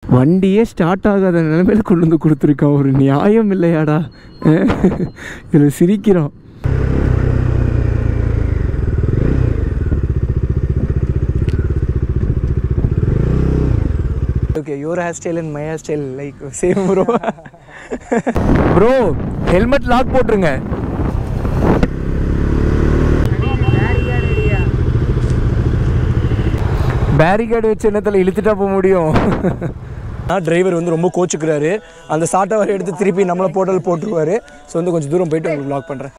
வண்டியே ஸ்டார்ட் ஆகாத நிலைமையில கொண்டு வந்து கொடுத்துருக்கான் ஒரு நியாயம் இல்லையாடா இதில் சிரிக்கிறோம் okay your hair style and my hair style like same bro bro helmet lock போட்டுருங்க பேரிகேடு வச்சு என்னத்தில் இழுத்துட்டா போக முடியும் டிரைவர் வந்து ரொம்ப கோச்சுக்கிறாரு அந்த சாட்டை வர எடுத்து திருப்பி நம்மளை போட்டல் போட்டுருவாரு ஸோ வந்து கொஞ்சம் தூரம் போயிட்டு உங்களுக்கு லாக் பண்ணுறேன்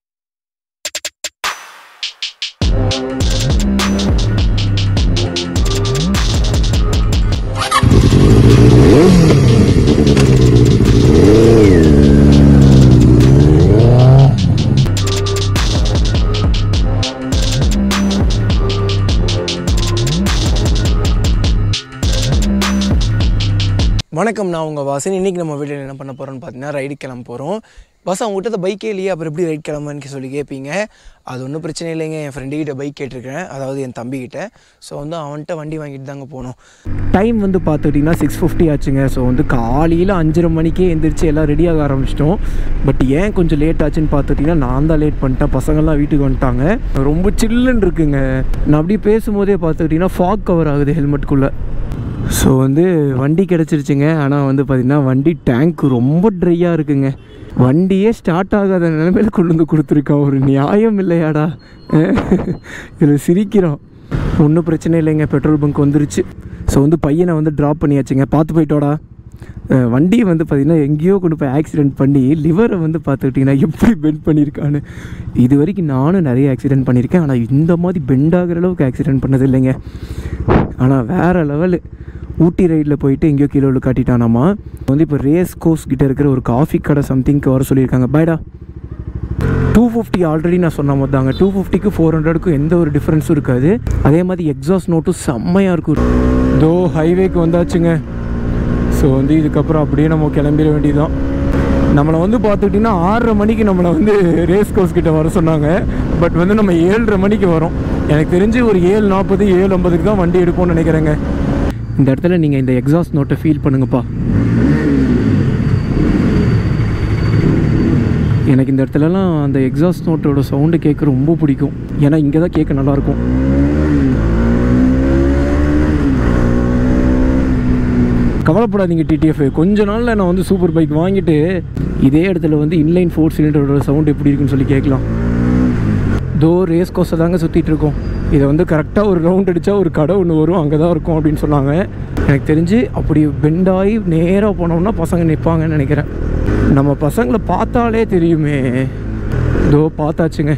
வணக்கம் நான் உங்கள் வாசன் இன்றைக்கி நம்ம வீட்டில் என்ன பண்ண போகிறோம்னு பார்த்தீங்கன்னா ரைடு கிளம்ப போகிறோம் பஸ் அவங்ககிட்ட பைக்கே இல்லையே அப்புறம் எப்படி ரைட் கிளம்புன்னு சொல்லி கேட்பீங்க அது ஒன்றும் பிரச்சனை இல்லைங்க என் ஃப்ரெண்டுக்கிட்ட பைக் கேட்டிருக்கிறேன் அதாவது என் தம்பிக்கிட்ட ஸோ வந்து அவன்கிட்ட வண்டி வாங்கிட்டு தாங்க போகணும் டைம் வந்து பார்த்துக்கிட்டிங்கன்னா சிக்ஸ் ஃபிஃப்டி ஆச்சுங்க ஸோ வந்து காலையில் அஞ்சரை மணிக்கே எந்திரிச்சு எல்லாம் ரெடியாக ஆரம்பிச்சிட்டோம் பட் ஏன் கொஞ்சம் லேட் ஆச்சுன்னு பார்த்துட்டிங்கன்னா நான் தான் லேட் பண்ணிட்டேன் பசங்கள்லாம் வீட்டுக்கு வந்துட்டாங்க ரொம்ப சில்லுன்னு இருக்குங்க நான் அப்படியே பேசும்போதே பார்த்துக்கிட்டிங்கன்னா ஃபாக் கவர் ஆகுது ஹெல்மெட்டுக்குள்ளே ஸோ வந்து வண்டி கிடச்சிருச்சுங்க ஆனால் வந்து பார்த்திங்கன்னா வண்டி டேங்க் ரொம்ப ட்ரையாக இருக்குங்க வண்டியே ஸ்டார்ட் ஆகாத நிலைமையில கொண்டு வந்து கொடுத்துருக்கான் ஒரு நியாயம் இல்லையாடா இதில் சிரிக்கிறோம் ஒன்றும் பிரச்சனை இல்லைங்க பெட்ரோல் பங்க் வந்துருச்சு ஸோ வந்து பையனை வந்து ட்ராப் பண்ணியாச்சுங்க பார்த்து போயிட்டோடா அஹ் வண்டி வந்து பார்த்திங்கன்னா எங்கேயோ கொண்டு போய் ஆக்சிடென்ட் பண்ணி லிவரை வந்து பார்த்துக்கிட்டிங்கன்னா எப்படி பெண்ட் பண்ணியிருக்கான்னு இது வரைக்கும் நானும் நிறைய ஆக்சிடென்ட் பண்ணியிருக்கேன் ஆனால் இந்த மாதிரி பெண்ட் ஆகிற அளவுக்கு ஆக்சிடென்ட் பண்ணது இல்லைங்க ஆனால் வேறு லெவலு ஊட்டி ரைடில் போயிட்டு எங்கேயோ கீழே உள்ள காட்டிட்டானாமா வந்து இப்போ ரேஸ் கோர்ஸ் கிட்ட இருக்கிற ஒரு காஃபி கடை சம்திங்க்கு வர சொல்லியிருக்காங்க பாய்டா டூ ஃபிஃப்டி ஆல்ரெடி நான் சொன்ன மாதிரி தாங்க டூ ஃபிஃப்டிக்கு ஃபோர் ஹண்ட்ரடுக்கும் எந்த ஒரு டிஃப்ரென்ஸும் இருக்காது அதே மாதிரி எக்ஸாஸ்ட் நோட்டும் செம்மையாக இருக்கும் தோ ஹைவேக்கு வந்தாச்சுங்க ஸோ வந்து இதுக்கப்புறம் அப்படியே நம்ம கிளம்பிட வேண்டியதுதான் நம்மளை வந்து பார்த்துக்கிட்டிங்கன்னா ஆறரை மணிக்கு நம்மளை வந்து ரேஸ் கோர்ஸ் கிட்ட வர சொன்னாங்க பட் வந்து நம்ம ஏழரை மணிக்கு வரோம் எனக்கு தெரிஞ்சு ஒரு ஏழு நாற்பது ஏழு ஐம்பதுக்கு தான் வண்டி எடுப்போம்னு நினைக்கிறேங்க இந்த இடத்துல நீங்கள் இந்த எக்ஸாஸ்ட் நோட்டை ஃபீல் பண்ணுங்கப்பா எனக்கு இந்த இடத்துலலாம் அந்த எக்ஸாஸ்ட் நோட்டோட சவுண்டு கேட்க ரொம்ப பிடிக்கும் ஏன்னா இங்கே தான் கேட்க நல்லாயிருக்கும் கவலைப்படாதீங்க டிடிஎஃப் கொஞ்ச நாளில் நான் வந்து சூப்பர் பைக் வாங்கிட்டு இதே இடத்துல வந்து இன்லைன் ஃபோர் சிலிண்டரோட சவுண்ட் எப்படி இருக்குன்னு சொல்லி கேட்கலாம் தோ ரேஸ் கோஸை தாங்க சுற்றிட்டு இருக்கோம் இதை வந்து கரெக்டாக ஒரு ரவுண்ட் அடித்தா ஒரு கடை ஒன்று வரும் அங்கே தான் இருக்கும் அப்படின்னு சொன்னாங்க எனக்கு தெரிஞ்சு அப்படி பெண்டாகி நேராக போனோம்னா பசங்க நிற்பாங்கன்னு நினைக்கிறேன் நம்ம பசங்களை பார்த்தாலே தெரியுமே இதோ பார்த்தாச்சுங்க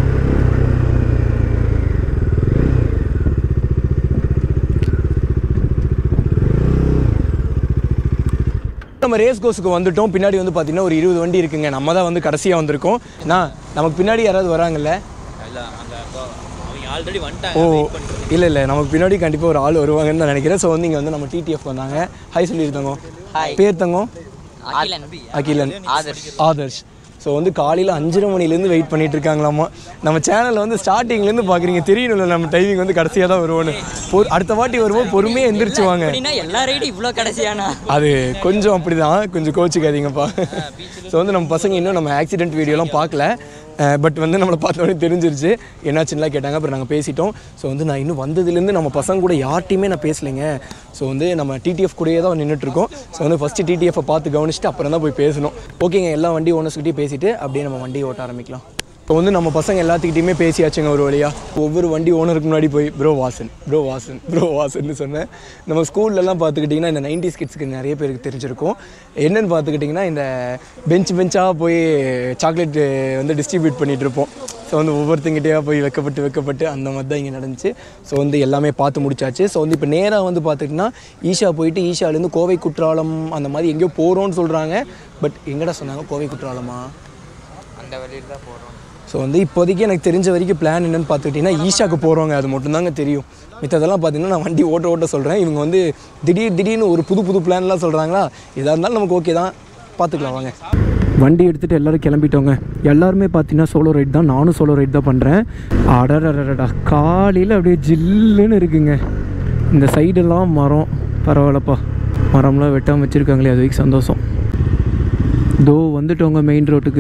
நம்ம ரேஸ் கோர்ஸுக்கு வந்துட்டோம் பின்னாடி வந்து பார்த்தீங்கன்னா ஒரு இருபது வண்டி இருக்குங்க நம்ம தான் வந்து கடைசியாக வந்திருக்கோம் நான் நமக்கு பின்னாடி யாராவது வராங்கல்ல இல்ல அங்க அப்போ அவங்க ஆல்ரெடி ஓ வந்துட்டாங்க இல்லை இல்லை நமக்கு பின்னாடி கண்டிப்பாக ஒரு ஆள் வருவாங்கன்னு தான் நினைக்கிறேன் ஸோ வந்து இங்கே வந்து நம்ம டிடிஎஃப் வந்தாங்க ஹாய் சொல்லியிருந்தாங்க பேர் தங்கம் அகிலன் அகிலன் ஆதர்ஷ் ஆதர்ஷ் ஸோ வந்து காலையில் அஞ்சரை மணிலேருந்து வெயிட் பண்ணிட்டு இருக்காங்களாமா நம்ம சேனலில் வந்து ஸ்டார்டிங்லேருந்து பார்க்குறீங்க தெரியணும்ல நம்ம டைமிங் வந்து கடைசியாக தான் வருவோன்னு பொ- அடுத்த வாட்டி வருவோம் பொறுமையாக எந்திரிச்சு வாங்க அப்படின்னா எல்லா ரைடும் இவ்வளோ கடைசியானா அது கொஞ்சம் அப்படி தான் கொஞ்சம் கோச்சிக்காதீங்கப்பா ஸோ வந்து நம்ம பசங்க இன்னும் நம்ம ஆக்சிடென்ட் வீடியோலாம் பார்க்கல பட் வந்து நம்மளை பார்த்த உடனே தெரிஞ்சிருச்சு என்னாச்சுன்னுலாம் கேட்டாங்க அப்புறம் நாங்கள் பேசிட்டோம் ஸோ வந்து நான் இன்னும் வந்ததுலேருந்து நம்ம பசங்க கூட யார்ட்டையுமே நான் பேசலைங்க ஸோ வந்து நம்ம டிடிஎஃப் கூடயே தான் நின்றுட்டுருக்கோம் ஸோ வந்து ஃபஸ்ட்டு டிடிஎஃப்பை பார்த்து கவனிச்சுட்டு அப்புறம் தான் போய் பேசணும் ஓகேங்க எல்லா வண்டி ஓனர்ஸ்கிட்டையும் பேசிட்டு அப்படியே நம்ம வண்டியை ஓட்ட ஆரம்பிக்கலாம் இப்போ வந்து நம்ம பசங்க எல்லாத்துக்கிட்டையுமே பேசியாச்சுங்க ஒரு வழியா ஒவ்வொரு வண்டி ஓனருக்கு முன்னாடி போய் bro Vasan bro Vasan bro வாசன்னு சொன்னேன் நம்ம ஸ்கூல்லலாம் பார்த்துக்கிட்டிங்கன்னா இந்த நைன்டி கிட்ஸ்க்கு நிறைய பேருக்கு தெரிஞ்சிருக்கும் என்னென்னு பார்த்துக்கிட்டிங்கன்னா இந்த பெஞ்ச் பெஞ்சாக போய் சாக்லேட் வந்து டிஸ்ட்ரிபியூட் பண்ணிகிட்டு இருப்போம் ஸோ வந்து ஒவ்வொருத்தங்கிட்டேயா போய் வைக்கப்பட்டு வைக்கப்பட்டு அந்த மாதிரி தான் இங்கே நடந்துச்சு ஸோ வந்து எல்லாமே பார்த்து முடிச்சாச்சு ஸோ வந்து இப்போ நேராக வந்து பார்த்துக்கிட்டிங்கன்னா ஈஷா போயிட்டு ஈஷாலேருந்து கோவை குற்றாலம் அந்த மாதிரி எங்கேயோ போகிறோன்னு சொல்கிறாங்க பட் எங்கடா சொன்னாங்க கோவை குற்றாலமா அந்த வழியில் தான் போகிறோம் ஸோ வந்து இப்போதைக்கு எனக்கு தெரிஞ்ச வரைக்கும் பிளான் என்னன்னு பார்த்துக்கிட்டிங்கன்னா ஈஷாக்கு போகிறவங்க அது மட்டும்தாங்க தெரியும் மித்ததெல்லாம் பார்த்தீங்கன்னா நான் வண்டி ஓட்ட ஓட்ட சொல்கிறேன் இவங்க வந்து திடீர் திடீர்னு ஒரு புது புது பிளான்லாம் சொல்கிறாங்களா எதாக இருந்தாலும் நமக்கு ஓகே தான் பார்த்துக்கலாம் வாங்க வண்டி எடுத்துகிட்டு எல்லோரும் கிளம்பிட்டோங்க எல்லாருமே பார்த்தீங்கன்னா சோலோ ரைட் தான் நானும் சோலோ ரைட் தான் பண்ணுறேன் அடடடடா காலையில் அப்படியே ஜில்லுன்னு இருக்குங்க இந்த சைடெல்லாம் மரம் பரவாயில்லப்பா மரம்லாம் வெட்டாமல் வச்சுருக்காங்களே அது வரைக்கும் சந்தோஷம் தோ வந்துட்டோங்க மெயின் ரோட்டுக்கு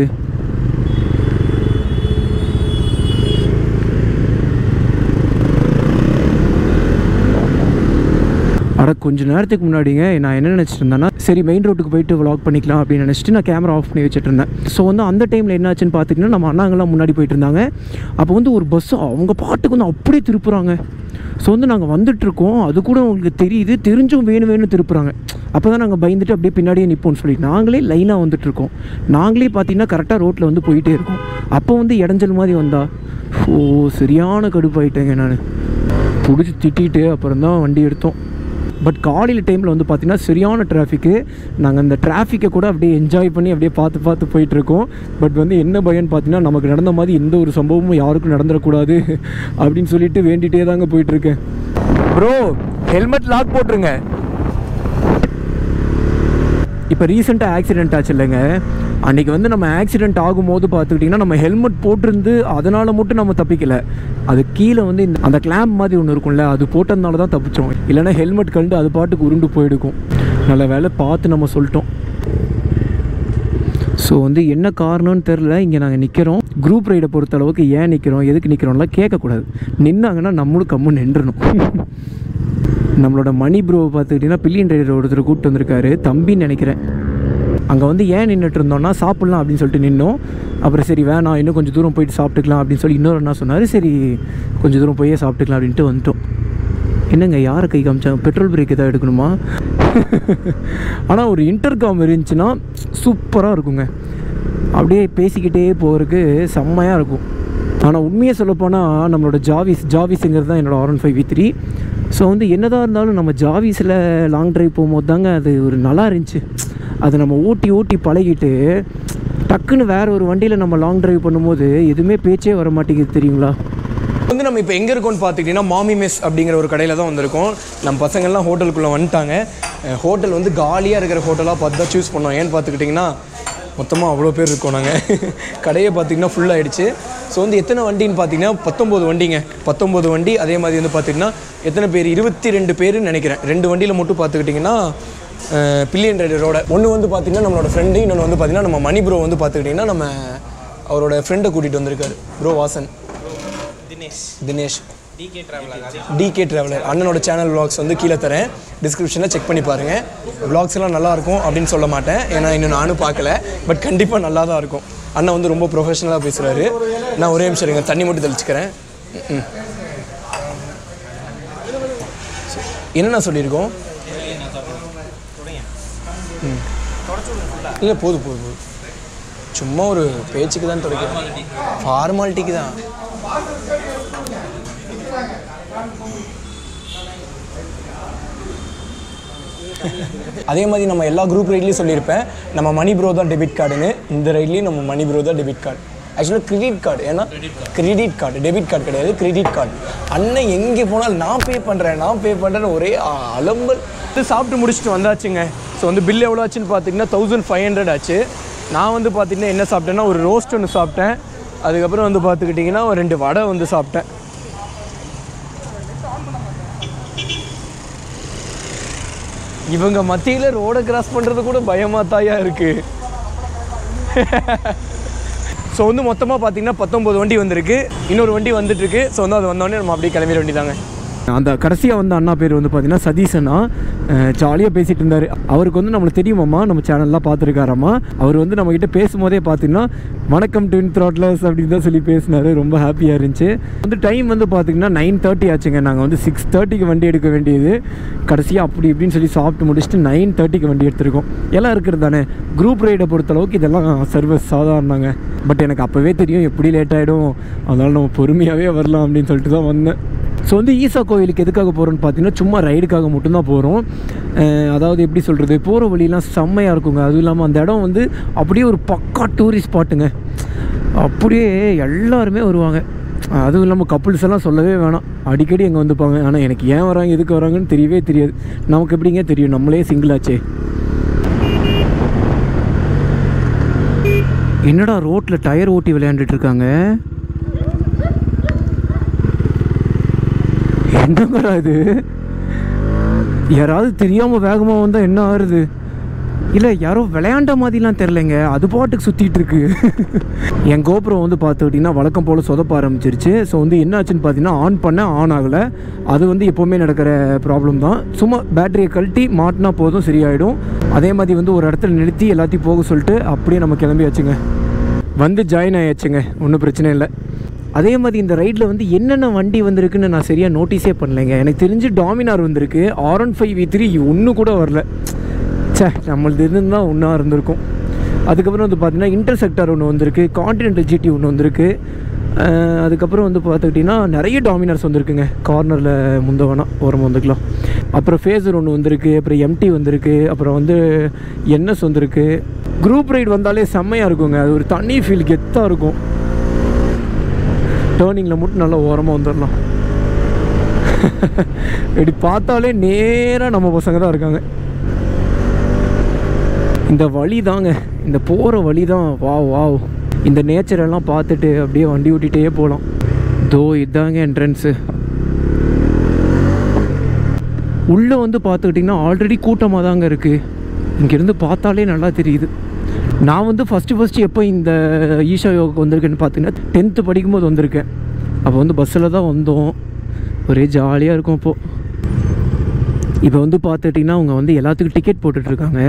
அட கொஞ்ச நேரத்துக்கு முன்னாடிங்க நான் என்ன நினச்சிட்டு இருந்தேன்னா சரி மெயின் ரோட்டுக்கு போயிட்டு vlog பண்ணிக்கலாம் அப்படின்னு நினச்சிட்டு நான் கேமரா ஆஃப் பண்ணி வச்சுட்டு இருந்தேன் ஸோ வந்து அந்த டைமில் என்னாச்சுன்னு பார்த்துட்டிங்கன்னா நம்ம அண்ணாங்கெல்லாம் முன்னாடி போயிட்டு இருந்தாங்க அப்போ வந்து ஒரு பஸ் அவங்க பாட்டுக்கு வந்து அப்படியே திருப்புறாங்க ஸோ வந்து நாங்கள் வந்துட்டுருக்கோம் அது கூட உங்களுக்கு தெரியுது தெரிஞ்சும் வேணும் வேணும் திருப்புறாங்க அப்போ தான் நாங்கள் பயந்துட்டு அப்படியே பின்னாடியே நிற்போம்னு சொல்லி நாங்களே லைனாக வந்துட்டுருக்கோம் நாங்களே பார்த்தீங்கன்னா கரெக்டாக ரோட்டில் வந்து போயிட்டே இருக்கோம் அப்போ வந்து இடைஞ்சல் மாதிரி வந்தா ஓ சரியான கடுப்பாயிட்டேங்க நான் பிடிச்சி திட்டிட்டு அப்புறம் தான் வண்டி எடுத்தோம் பட் காலையில் டைமில் வந்து பார்த்திங்கன்னா சரியான டிராஃபிக்கு நாங்கள் அந்த டிராஃபிக்கை கூட அப்படியே என்ஜாய் பண்ணி அப்படியே பார்த்து பார்த்து போயிட்டுருக்கோம் பட் வந்து என்ன பயம்னு பார்த்தீங்கன்னா நமக்கு நடந்த மாதிரி எந்த ஒரு சம்பவமும் யாருக்கும் நடந்துடக்கூடாது அப்படின்னு சொல்லிட்டு வேண்டிகிட்டே தாங்க போயிட்டுருக்கேன் ப்ரோ ஹெல்மெட் லாக் போட்டுருங்க இப்போ ரீசெண்டாக ஆக்சிடென்ட் ஆச்சு இல்லைங்க அன்றைக்கி வந்து நம்ம ஆக்சிடென்ட் ஆகும்போது பார்த்துக்கிட்டிங்கன்னா நம்ம ஹெல்மெட் போட்டிருந்து அதனால் மட்டும் நம்ம தப்பிக்கலை அது கீழே வந்து இந்த அந்த கிளாம்ப் மாதிரி ஒன்று இருக்கும்ல அது போட்டதுனால தான் தப்பிச்சோம் இல்லைன்னா ஹெல்மெட் கழண்டு அது பாட்டுக்கு உருண்டு போயிடுக்கும் நல்ல வேலை பார்த்து நம்ம சொல்லிட்டோம் ஸோ வந்து என்ன காரணம்னு தெரில இங்கே நாங்கள் நிற்கிறோம் குரூப் ரைடை பொறுத்த அளவுக்கு ஏன் நிற்கிறோம் எதுக்கு நிற்கிறோம்லாம் கேட்கக்கூடாது நின்னாங்கன்னா நம்மளும் கம்மு நின்றணும் நம்மளோட மணி ப்ரோ பார்த்துக்கிட்டிங்கன்னா பில்லியன் ரைடர் ஒருத்தர் கூப்பிட்டு வந்திருக்காரு தம்பின்னு நினைக்கிறேன் அங்கே வந்து ஏன் நின்றுட்டு இருந்தோம்னா சாப்பிட்லாம் அப்படின்னு சொல்லிட்டு நின்னோம் அப்புறம் சரி வேணாம் இன்னும் கொஞ்சம் தூரம் போயிட்டு சாப்பிட்டுக்கலாம் அப்படின்னு சொல்லி இன்னொரு அண்ணா சொன்னார் சரி கொஞ்சம் தூரம் போயே சாப்பிட்டுக்கலாம் அப்படின்ட்டு வந்துட்டோம் என்னங்க யாரை கை காமிச்சாங்க பெட்ரோல் பிரேக் எதாவது எடுக்கணுமா ஆனால் ஒரு இன்டர்காம் இருந்துச்சுன்னா சூப்பராக இருக்குங்க அப்படியே பேசிக்கிட்டே போகிறதுக்கு செம்மையாக இருக்கும் ஆனால் உண்மையை சொல்லப்போனால் நம்மளோட ஜாவிஸ் ஜாவிஸுங்கிறது தான் என்னோடய R one five V three so வந்து என்னதான் இருந்தாலும் நம்ம ஜாவிஸில் லாங் டிரைவ் போகும்போது தாங்க அது ஒரு நல்லா இருந்துச்சு அது நம்ம ஓட்டி ஓட்டி பழகிட்டு டக்குன்னு வேற ஒரு வண்டியில் நம்ம லாங் டிரைவ் பண்ணும்போது எதுவுமே பேச்சே வர மாட்டேங்குது தெரியுங்களா வந்து நம்ம இப்போ எங்கே இருக்கோம்னு பார்த்துக்கிட்டிங்கன்னா மாமி மெஸ் அப்படிங்கிற ஒரு கடையில் தான் வந்திருக்கோம் நம்ம பசங்கள்லாம் ஹோட்டலுக்குள்ளே வந்துட்டாங்க ஹோட்டல் வந்து காலியாக இருக்கிற ஹோட்டலாக பார்த்து தான் சூஸ் பண்ணோம் ஏன்னு பார்த்துக்கிட்டிங்கன்னா மொத்தமாக அவ்வளோ பேர் இருக்கோம் நாங்கள் கடையை பார்த்திங்கன்னா full ஆயிடுச்சு ஸோ வந்து எத்தனை வண்டின்னு பார்த்தீங்கன்னா பத்தொம்போது வண்டிங்க பத்தொம்போது வண்டி அதே மாதிரி வந்து பார்த்திங்கன்னா எத்தனை பேர் இருபத்தி ரெண்டு பேருன்னு நினைக்கிறேன் ரெண்டு வண்டியில் மட்டும் பார்த்துக்கிட்டிங்கன்னா பில்லியன் ரைடரோட ஒன்று வந்து பார்த்திங்கன்னா நம்மளோட ஃப்ரெண்டு இன்னொன்று வந்து பார்த்திங்கன்னா நம்ம மணி ப்ரோ வந்து பார்த்துக்கிட்டிங்கன்னா நம்ம அவரோட ஃப்ரெண்டை கூட்டிகிட்டு வந்திருக்காரு bro Vasan Dinesh DK traveller அண்ணனோட சேனல் vlogs வந்து கீழே தரேன் டிஸ்கிரிப்ஷனில் செக் பண்ணி பாருங்கள் vlogs எல்லாம் நல்லா இருக்கும் அப்படின்னு சொல்ல மாட்டேன் ஏன்னா இன்னும் நானும் பார்க்கல பட் கண்டிப்பாக நல்லா தான் இருக்கும் அண்ணன் வந்து ரொம்ப ப்ரொஃபஷனலாக பேசுகிறாரு நான் ஒரே நிமிஷம் இருங்க தண்ணி மட்டும் தெளிச்சுக்கிறேன் ம். என்னண்ணா சொல்லியிருக்கோம் ம். இல்லை போதும் போதும் போதும் சும்மா ஒரு பேச்சுக்கு தான் தொடக்கிறேன் ஃபார்மாலிட்டிக்கு தான் அதே மாதிரி நம்ம எல்லா குரூப் ரைட்லேயும் சொல்லியிருப்பேன் நம்ம மணி ப்ரோ தான் டெபிட் கார்டுன்னு இந்த ரைட்லேயும் நம்ம மணி ப்ரோ தான் டெபிட் கார்டு ஆக்சுவலாக கிரெடிட் கார்டு ஏன்னா கிரெடிட் கார்டு டெபிட் கார்டு கிடையாது கிரெடிட் கார்டு அண்ணன் எங்கே போனாலும் நான் பே பண்ணுறேன் நான் பே பண்ணுறேன்னு ஒரே அ- அலம்பல் இது சாப்பிட்டு முடிச்சுட்டு வந்தாச்சுங்க ஸோ வந்து பில் எவ்வளோ ஆச்சுன்னு பார்த்தீங்கன்னா தௌசண்ட் ஃபைவ் ஹண்ட்ரட் ஆச்சு நான் வந்து பார்த்தீங்கன்னா என்ன சாப்பிட்டேன்னா ஒரு ரோஸ்ட் ஒன்று சாப்பிட்டேன் அதுக்கப்புறம் வந்து பார்த்துக்கிட்டிங்கன்னா ஒரு ரெண்டு வடை வந்து சாப்பிட்டேன் இவங்க மத்தியில் ரோடை கிராஸ் பண்ணுறது கூட பயமாக தாயா இருக்குது ஸோ வந்து மொத்தமாக பார்த்தீங்கன்னா பத்தொம்போது வண்டி வந்திருக்கு இன்னொரு வண்டி வந்துட்டுருக்கு ஸோ வந்து அது வந்தோடனே நம்ம அப்படியே கிளம்பிட வேண்டியதாங்க அந்த கடைசியாக வந்த அண்ணா பேர் வந்து பார்த்தீங்கன்னா சதீஷ் அண்ணா ஜாலியாக பேசிகிட்டு இருந்தார் அவருக்கு வந்து நம்மளுக்கு தெரியுமாம்மா நம்ம சேனல்லாம் பார்த்துருக்காராம்மா அவர் வந்து நம்மக்கிட்ட பேசும்போதே பார்த்தீங்கன்னா வணக்கம் ட்வின் த்ராட்லர்ஸ் அப்படின்னு தான் சொல்லி பேசினார் ரொம்ப ஹாப்பியாக இருந்துச்சு வந்து டைம் வந்து பார்த்தீங்கன்னா நைன் தேர்ட்டி ஆச்சுங்க நாங்கள் வந்து சிக்ஸ் தேர்ட்டிக்கு வண்டி எடுக்க வேண்டியது கடைசியாக அப்படி இப்படின்னு சொல்லி சாப்பிட்டு முடிச்சுட்டு நைன் தேர்ட்டிக்கு வண்டி எடுத்திருக்கோம் எல்லாம் இருக்கிறது தானே குரூப் ரைடை பொறுத்தளவுக்கு இதெல்லாம் சர்வீஸ் சாதாரணங்க பட் எனக்கு அப்போவே தெரியும் எப்படி லேட் ஆகிடும் அதனால் நம்ம பொறுமையாகவே வரலாம் அப்படின்னு சொல்லிட்டு தான் வந்தேன் ஸோ வந்து ஈசா கோயிலுக்கு எதுக்காக போகிறோன்னு பார்த்தீங்கன்னா சும்மா ரைடுக்காக மட்டும்தான் போகிறோம் அதாவது எப்படி சொல்கிறது போகிற வழியெல்லாம் செம்மையாக இருக்குங்க அதுவும் இல்லாமல் அந்த இடம் வந்து அப்படியே ஒரு பக்கா டூரிஸ்ட் ஸ்பாட்டுங்க அப்படியே எல்லாருமே வருவாங்க அதுவும் இல்லாமல் கப்புள்ஸ் எல்லாம் சொல்லவே வேணாம் அடிக்கடி அங்கே வந்துப்பாங்க ஆனால் எனக்கு ஏன் வராங்க எதுக்கு வராங்கன்னு தெரியவே தெரியாது நமக்கு எப்படிங்க தெரியும் நம்மளே சிங்கிள் ஆச்சே என்னடா ரோட்டில் டயர் ஓட்டி விளையாண்டுட்டு இருக்காங்க என்னங்கடா இது யாராவது தெரியாமல் வேகமாக வந்தால் என்ன ஆகுறது இல்லை யாரோ விளையாண்ட மாதிரிலாம் தெரிலங்க அது பாட்டுக்கு சுற்றிட்டு இருக்கு என் கோபுரம் வந்து பார்த்துக்கிட்டிங்கன்னா வழக்கம் போல் சொதப்ப ஆரம்பிச்சிருச்சு ஸோ வந்து என்ன ஆச்சுன்னு பார்த்தீங்கன்னா ஆன் பண்ண ஆன் ஆகலை அது வந்து எப்போவுமே நடக்கிற ப்ராப்ளம் தான் சும்மா பேட்டரியை கழட்டி மாட்டினா போதும் சரியாயிடும் அதே மாதிரி வந்து ஒரு இடத்துல நிறுத்தி எல்லாத்தையும் போக சொல்லிட்டு அப்படியே நம்ம கிளம்பியாச்சுங்க வந்து ஜாயின் ஆயாச்சுங்க ஒன்றும் பிரச்சனை இல்லை அதே மாதிரி இந்த ரைடில் வந்து என்னென்ன வண்டி வந்திருக்குன்னு நான் சரியாக நோட்டீஸே பண்ணலைங்க எனக்கு தெரிஞ்சு டாமினார் வந்திருக்கு R one five V three ஒன்று கூட வரல ச்சே நம்மளது இருந்தால் ஒன்றா இருந்திருக்கும் அதுக்கப்புறம் வந்து பார்த்தீங்கன்னா இன்டர்செக்டார் ஒன்று வந்திருக்கு கான்டினென்டல் ஜிடி ஒன்று வந்திருக்கு அஹ் அதுக்கப்புறம் வந்து பார்த்துக்கிட்டிங்கன்னா நிறைய டாமினர்ஸ் வந்திருக்குங்க கார்னரில் முந்தவனா ஓரம் வந்துக்கலாம் அப்புறம் ஃபேஸர் ஒன்று வந்திருக்கு அப்புறம் எம்டி வந்திருக்கு அப்புறம் வந்து என்எஸ் வந்திருக்கு குரூப் ரைடு வந்தாலே செம்மையாக இருக்குங்க அது ஒரு தனி ஃபீல் கெத்தாக இருக்கும் டேர்னிங்கில் மட்டும் நல்லா ஓரமாக வந்துடலாம் இப்படி பார்த்தாலே நேராக நம்ம பசங்க தான் இருக்காங்க இந்த வழி தாங்க இந்த போகிற வழி தான் வாவ் வாவ் இந்த நேச்சர் எல்லாம் பார்த்துட்டு அப்படியே வண்டி ஓட்டிகிட்டே போகலாம் தோ இதாங்க என்ட்ரன்ஸு உள்ளே வந்து பார்த்துக்கிட்டிங்கன்னா ஆல்ரெடி கூட்டமாக தாங்க இருக்குது இங்கேருந்து பார்த்தாலே நல்லா தெரியுது நான் வந்து ஃபஸ்ட்டு ஃபஸ்ட்டு எப்போ இந்த ஈஷா யோகாக்கு வந்திருக்கேன்னு பார்த்தீங்கன்னா டென்த்து படிக்கும்போது வந்திருக்கேன் அப்போ வந்து பஸ்ஸில் தான் வந்தோம் ஒரே ஜாலியாக இருக்கும் அப்போது இப்போ வந்து பார்த்துட்டிங்கன்னா அவங்க வந்து எல்லாத்துக்கும் டிக்கெட் போட்டுட்ருக்காங்க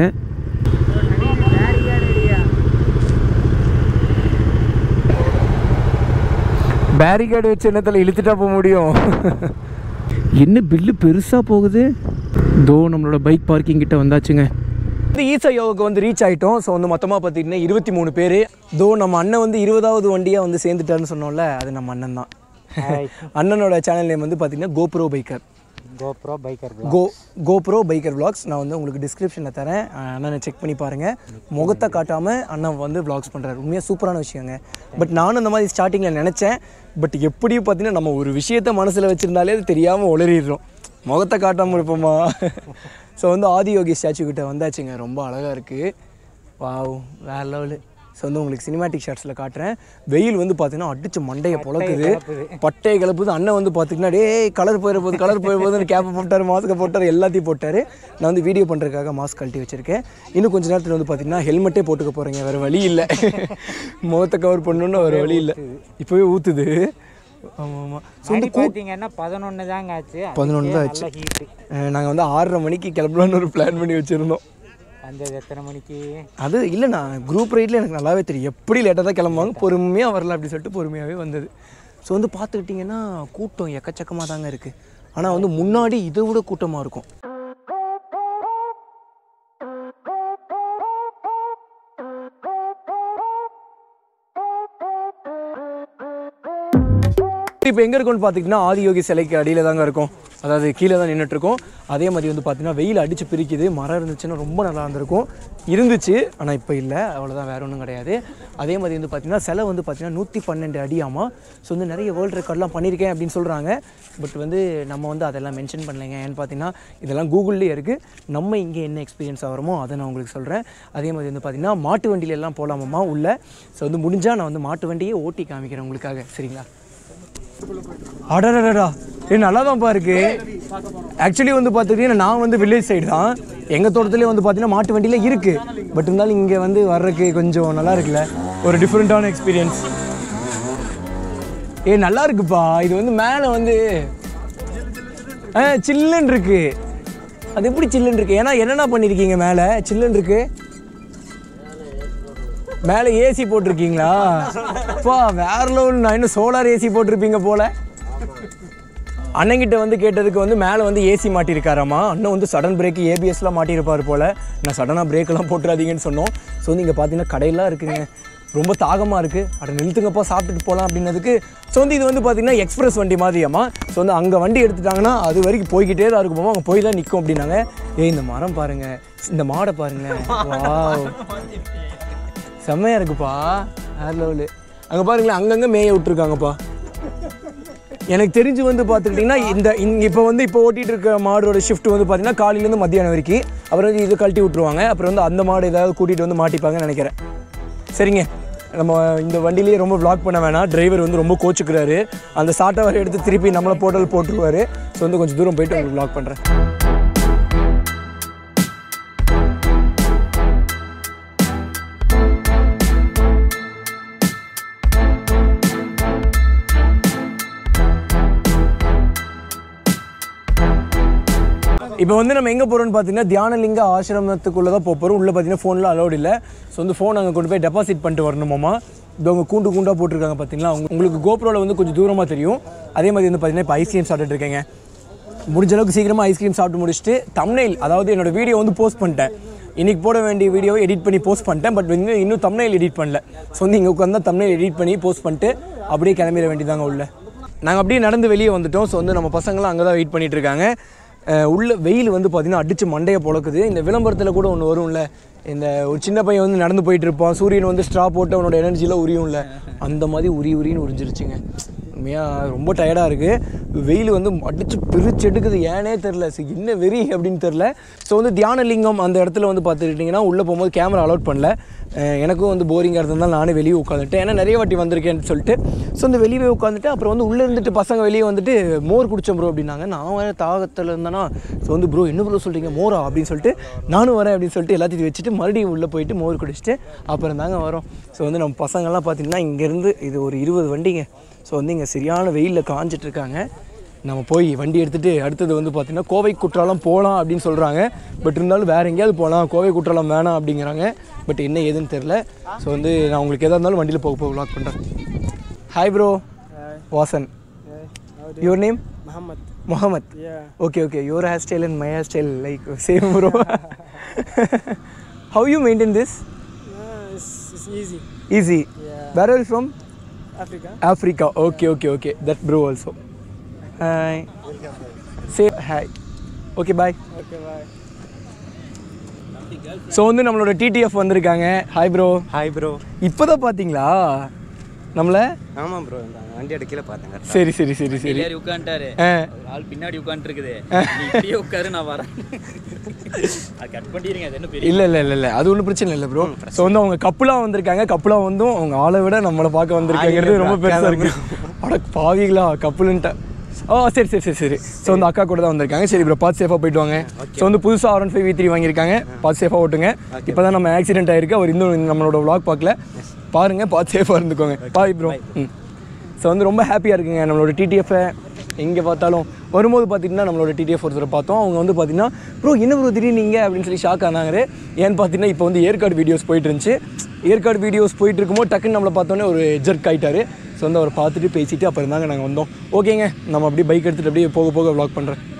பேரிகேடு வச்சு என்னத்தில் இழுத்துட்டா போக முடியும் என்ன பில்லு பெருசாக போகுது தோ நம்மளோட பைக் பார்க்கிங் கிட்ட வந்தாச்சுங்க இந்த ஈசா யோகாக்கு வந்து ரீச் ஆகிட்டோம் ஸோ வந்து மொத்தமாக பார்த்திங்கன்னா இருபத்தி மூணு பேர் தோ நம்ம அண்ணன் வந்து இருபதாவது வண்டியாக வந்து சேர்ந்துட்டாருன்னு சொன்னோம்ல அது நம்ம அண்ணன் தான் அண்ணனோட சேனல் நேம் வந்து பார்த்திங்கன்னா GoPro biker GoPro biker go GoPro biker vlogs நான் வந்து உங்களுக்கு டிஸ்கிரிப்ஷனில் தரேன் அஹ் அண்ணனை செக் பண்ணி பாருங்கள் முகத்தை காட்டாமல் அண்ணன் வந்து vlogs பண்ணுறாரு உண்மையாக சூப்பரான விஷயங்க பட் நானும் இந்த மாதிரி ஸ்டார்டிங்கில் நினச்சேன் பட் எப்படியும் பார்த்தீங்கன்னா நம்ம ஒரு விஷயத்த மனசில் வச்சுருந்தாலே அது தெரியாமல் உளறிடுறோம் முகத்தை காட்டாமல் இருப்போமா ஸோ வந்து ஆதியோகி ஸ்டாச்சு கிட்ட வந்தாச்சுங்க ரொம்ப அழகாக இருக்குது வாவ் வேற லெவலு ஸோ வந்து உங்களுக்கு சினிமாட்டிக் ஷாட்ஸில் காட்டுறேன் வெயில் வந்து பார்த்தீங்கன்னா அடிச்சு மண்டையை பொழக்குது பட்டையை கிளப்புது அண்ணன் வந்து பார்த்தீங்கன்னா டேய் கலர் போயிட போகுது கலர் போயிட போகுதுன்னு கேப்பை போட்டார் மாஸ்க்கை போட்டார் எல்லாத்தையும் போட்டார் நான் வந்து வீடியோ பண்ணுறதுக்காக மாஸ்க் கழட்டி வச்சிருக்கேன் இன்னும் கொஞ்ச நேரத்தில் வந்து பார்த்தீங்கன்னா ஹெல்மெட்டே போட்டுக்க போகிறீங்க வேறு வழி இல்லை முகத்தை கவர் பண்ணணுன்னு வேறு வழி இல்லை இப்போவே ஊற்றுது ஆமாம் ஆமாம் ஸோ வந்து கூ பார்த்தீங்கன்னா பதினொன்று தாங்க ஆச்சு 11 தான் ஆச்சு. ஹீட்டு நாங்கள் வந்து ஆறரை மணிக்கு கிளம்பலான்னு ஒரு பிளான் பண்ணி வச்சுருந்தோம் வந்தது எத்தனை மணிக்கு அது இல்லைண்ணா குரூப் ரைடில் எனக்கு நல்லாவே தெரியும் எப்படி லேட்டாக தான் கிளம்புவாங்க பொறுமையாக வரல அப்படி சொல்லிட்டு பொறுமையாகவே வந்தது ஸோ வந்து பார்த்துக்கிட்டிங்கன்னா கூட்டம் எக்கச்சக்கமாக தாங்க இருக்குது ஆனால் வந்து முன்னாடி இதை விட கூட்டமாக இருக்கும் இப்போ எங்கே இருக்கோம்னு பார்த்தீங்கன்னா ஆதியோகி சிலைக்கு அடியில் தாங்க இருக்கும் அதாவது கீழே தான் நின்னுட்டு இருக்கோம் அதே மாதிரி வந்து பார்த்தீங்கன்னா வெயில் அடிச்சு பிரிக்குது மரம் இருந்துச்சுன்னா ரொம்ப நல்லா இருந்திருக்கும் இருந்துச்சு ஆனால் இப்போ இல்லை அவ்வளோதான் வேற ஒன்றும் கிடையாது அதே மாதிரி வந்து பார்த்தீங்கன்னா சிலை வந்து பார்த்தீங்கன்னா நூற்றி பன்னெண்டு அடியாமா ஸோ வந்து நிறைய வேர்ல்டு ரெக்கார்ட்லாம் பண்ணியிருக்கேன் அப்படின்னு சொல்கிறாங்க பட் வந்து நம்ம வந்து அதெல்லாம் மென்ஷன் பண்ணலைங்க ஏன்னு பார்த்தீங்கன்னா இதெல்லாம் கூகுள்லேயே இருக்குது நம்ம இங்கே என்ன எக்ஸ்பீரியன்ஸ் ஆகிறோமோ அதை நான் உங்களுக்கு சொல்கிறேன் அதே மாதிரி வந்து பார்த்தீங்கன்னா மாட்டு வண்டியில எல்லாம் போகலாமாம்மா உள்ள ஸோ வந்து முடிஞ்சால் நான் வந்து மாட்டு வண்டியே ஓட்டி காமிக்கிறேன் உங்களுக்காக சரிங்களா அடடடடா ஏ நல்லா தான்ப்பா இருக்கு ஆக்சுவலி வந்து பார்த்துக்கிட்டீங்கன்னா நான் வந்து வில்லேஜ் சைடு தான் எங்கள் தோட்டத்துலேயே வந்து பார்த்தீங்கன்னா மாட்டு வண்டியில் இருக்குது பட் இருந்தாலும் இங்கே வந்து வர்றதுக்கு கொஞ்சம் நல்லா இருக்குல்ல ஒரு டிஃப்ரெண்ட்டான எக்ஸ்பீரியன்ஸ் ஏ நல்லா இருக்குப்பா இது வந்து மேலே வந்து ஆ சில்லுன்னு இருக்கு அது எப்படி சில்லுன்னு இருக்கு ஏன்னா என்னென்ன பண்ணியிருக்கீங்க மேலே சில்லுன்னு இருக்கு மேலே ஏசி போட்டிருக்கீங்களா அப்பா வேற லெவல் நான் இன்னும் சோலார் ஏசி போட்டிருப்பீங்க போல அண்ணங்கிட்ட வந்து கேட்டதுக்கு வந்து மேலே வந்து ஏசி மாட்டியிருக்காராமா அண்ணன் வந்து சடன் பிரேக் ஏபிஎஸ்லாம் மாட்டியிருப்பார் போல் நான் சடனாக பிரேக்கெல்லாம் போட்டுறாதீங்கன்னு சொன்னோம் ஸோ வந்து இங்கே பார்த்தீங்கன்னா கடையெல்லாம் இருக்குங்க ரொம்ப தாகமாக இருக்குது அட நிறுத்துங்கப்பா சாப்பிட்டுட்டு போகலாம் அப்படின்னதுக்கு ஸோ வந்து இது வந்து பார்த்தீங்கன்னா எக்ஸ்பிரஸ் வண்டி மாதிரியாம்மா ஸோ வந்து அங்கே வண்டி எடுத்துட்டாங்கன்னா அது வரைக்கும் போய்கிட்டே தான் இருக்குமாமா அங்கே போய் தான் நிற்கும் அப்படின்னாங்க ஏய் இந்த மரம் பாருங்கள் இந்த மாடை பாருங்களேன் வாவ் செம்மையாக இருக்குப்பா வேற லெவலு அங்கே பாருங்களேன் அங்கங்கே மேய விட்ருக்காங்கப்பா எனக்கு தெரிஞ்சு வந்து பார்த்துக்கிட்டிங்கன்னா இந்த இங்கே இப்போ வந்து இப்போ ஓட்டிகிட்டு இருக்க மாடோட ஷிஃப்ட் வந்து பார்த்தீங்கன்னா காலையிலேருந்து மத்தியானம் வரைக்கும் அப்புறம் வந்து இது கழட்டி விட்ருவாங்க அப்புறம் வந்து அந்த மாடு ஏதாவது கூட்டிகிட்டு வந்து மாட்டிப்பாங்கன்னு நினைக்கிறேன் சரிங்க நம்ம இந்த வண்டியிலேயே ரொம்ப vlog பண்ண வேணாம் டிரைவர் வந்து ரொம்ப கோச்சுக்கிறாரு அந்த சாட்டை வரை எடுத்து திருப்பி நம்மளை போட்டல் போட்டுருவாரு ஸோ வந்து கொஞ்சம் தூரம் போயிட்டு உங்களுக்கு vlog பண்ணுறேன் இப்போ வந்து நம்ம எங்கே போகிறோம்னு பார்த்தீங்கன்னா தியானலிங்க ஆசிரமத்துக்குள்ளே தான் போக போகிறோம் உள்ளே பார்த்தீங்கன்னா ஃபோனில் அலோட் இல்லை ஸோ வந்து ஃபோன் அங்கே கொண்டு போய் டெபாசிட் பண்ணிட்டு வரணுமாமா இது அவங்க கூண்டு கூண்டாக போட்டிருக்காங்க பார்த்தீங்களா உங்க- உங்களுக்கு கோப்ரோவில் வந்து கொஞ்சம் தூரமாக தெரியும் அதே மாதிரி வந்து பார்த்தீங்கன்னா இப்போ ஐஸ்கிரீம் சாப்பிட்டுட்டு இருக்கேங்க முடிஞ்ச அளவுக்கு சீக்கிரமாக ஐஸ்கிரீம் சாப்பிட்டு முடிச்சுட்டு தம்னைல் அதாவது என்னோட வீடியோ வந்து போஸ்ட் பண்ணிட்டேன் இன்னைக்கு போட வேண்டிய வீடியோவை எடிட் பண்ணி போஸ்ட் பண்ணிட்டேன் பட் வந்து இன்னும் தம்னைல் எடிட் பண்ணல ஸோ வந்து இங்கே உட்காந்து தம்னைல் எடிட் பண்ணி போஸ்ட் பண்ணிட்டு அப்படியே கிளம்பிட வேண்டியதாங்க உள்ள நாங்கள் அப்படியே நடந்து வெளியே வந்துட்டோம் ஸோ வந்து நம்ம பசங்களாம் அங்கே தான் வெயிட் பண்ணிட்டு இருக்காங்க அஹ் உள்ள வெயில் வந்து பார்த்தீங்கன்னா அடிச்சு மண்டையை பொழக்குது இந்த விளம்பரத்தில் கூட ஒன்று வரும்ல இந்த ஒரு சின்ன பையன் வந்து நடந்து போயிட்டு இருப்பான் சூரியன் வந்து ஸ்ட்ரா போட்டு அவனோட எனர்ஜியில் உரியும்ல அந்த மாதிரி உரி உரின்னு உறிஞ்சிருச்சுங்க உண்மையாக ரொம்ப டயர்டாக இருக்குது வெயில் வந்து அடிச்சு பிரிச்சு எடுக்குது ஏனே தெரில என்ன வெறி அப்படின்னு தெரில ஸோ வந்து தியானலிங்கம் அந்த இடத்துல வந்து பார்த்துக்கிட்டிங்கன்னா உள்ளே போகும்போது கேமரா அலோட் பண்ணல அஹ் எனக்கும் வந்து போரிங்காக இருந்ததால் நானே வெளியே உட்காந்துட்டேன் ஏன்னா நிறைய வாட்டி வந்திருக்கேன்னு சொல்லிட்டு ஸோ வந்து வெளியே உட்காந்துட்டு அப்புறம் வந்து உள்ளே இருந்துட்டு பசங்க வெளியே வந்துட்டு மோர் குடித்தோம் ப்ரோ அப்படின்னாங்க நான் வேறு தாகத்தில் இருந்தேன்னா ஸோ வந்து ப்ரோ என்ன ப்ரோ சொல்கிறீங்க மோரா அப்படின்னு சொல்லிட்டு நானும் வரேன் அப்படின்னு சொல்லிட்டு எல்லாத்தையும் வச்சுட்டு மறுபடியும் உள்ளே போயிட்டு மோர் குடிச்சிட்டு அப்புறம் தாங்க வரோம் ஸோ வந்து நம்ம பசங்கள்லாம் பார்த்தீங்கன்னா இங்கேருந்து இது ஒரு இருபது வண்டிங்க ஸோ வந்து இங்கே சரியான வெயிலில் காஞ்சிட்டு இருக்காங்க நம்ம போய் வண்டி எடுத்துகிட்டு அடுத்தது வந்து பார்த்திங்கன்னா கோவை குற்றாலம் போகலாம் அப்படின்னு சொல்கிறாங்க பட் இருந்தாலும் வேறு எங்கேயாவது போகலாம் கோவை குற்றாலம் வேணாம் அப்படிங்கிறாங்க பட் என்ன ஏதுன்னு தெரில ஸோ வந்து நான் உங்களுக்கு எதாக இருந்தாலும் வண்டியில் போக போக vlog பண்ணுறேன் ஹாய் ப்ரோ வாசன் யுவர் நேம் Muhammad. முகமத் Yeah. Okay okay your hair style and my hair style like same bro how you maintain this Uh, it's, it's easy. Easy Yeah. Where are from Africa. Africa. Okay, okay, okay. That bro also. Hi. Say hi. Okay, bye. Okay, bye. So வந்து நம்மளோட TTF வந்திருக்காங்க hi bro hi bro இப்போ தான் பார்த்தீங்களா நம்மளை ஆமாம் bro இந்த வண்டி எடுக்கல பார்த்தேங்க சரி சரி சரி சரி பின்னாடி உட்காந்துட்டாரு ஆ ஒரு ஆள் பின்னாடி உட்காந்துருக்குது நீ இப்படியே உட்காரு நான் வரேன் அது கட் பண்ணிடுங்க அது என்ன பெரிய இல்லை இல்லை இல்லை இல்லை அது ஒன்றும் பிரச்சனை இல்லை ப்ரோ ஸோ வந்து அவங்க கப்புலாக வந்திருக்காங்க கப்புலாக வந்தும் அவங்க ஆளை விட நம்மளை பார்க்க வந்திருக்காங்கிறது ரொம்ப பெருசாக இருக்கு அட பாவிங்களா கப்புலுன்ட்ட ஓ சரி சரி சரி சரி ஸோ வந்து அக்கா கூட தான் வந்திருக்காங்க சரி ப்ரோ பார்த்து சேஃபாக போயிட்டு வாங்க ஸோ வந்து புதுசாக R one five V three வாங்கியிருக்காங்க பார்த்து சேஃபாக ஓட்டுங்க இப்போ தான் நம்ம ஆக்சிடென்ட் ஆயிருக்கு அவர் இன்னும் நம்மளோட vlog பார்க்கல பாருங்க பார்த்து சேஃபாக இருந்துக்கோங்க பாய் ப்ரோ ம் ஸோ வந்து ரொம்ப ஹாப்பியாக இருக்குங்க நம்மளோட டிடிஎஃப்பை எங்கே பார்த்தாலும் வரும்போது பார்த்தீங்கன்னா நம்மளோட டிடிஎஃப் ஒருத்தரை பார்த்தோம் அவங்க வந்து பார்த்தீங்கன்னா ப்ரோ என்ன ப்ரோ திடீர்னு நீங்கள் அப்படின்னு சொல்லி ஷாக் ஆனாங்க ஏன்னு பார்த்தீங்கன்னா இப்போ வந்து ஏற்காடு வீடியோஸ் போயிட்டு இருந்துச்சு ஏற்காடு வீடியோஸ் போயிட்டு இருக்கும்போது டக்குன்னு நம்மளை பார்த்தோன்னே ஒரு ஜெர்க் ஆயிட்டாரு ஸோ வந்து அவரை பார்த்துட்டு பேசிட்டு அப்புறம் தாங்க நாங்கள் வந்தோம் ஓகேங்க நம்ம அப்படியே பைக் எடுத்துகிட்டு அப்படியே போக போக vlog பண்ணுறேன்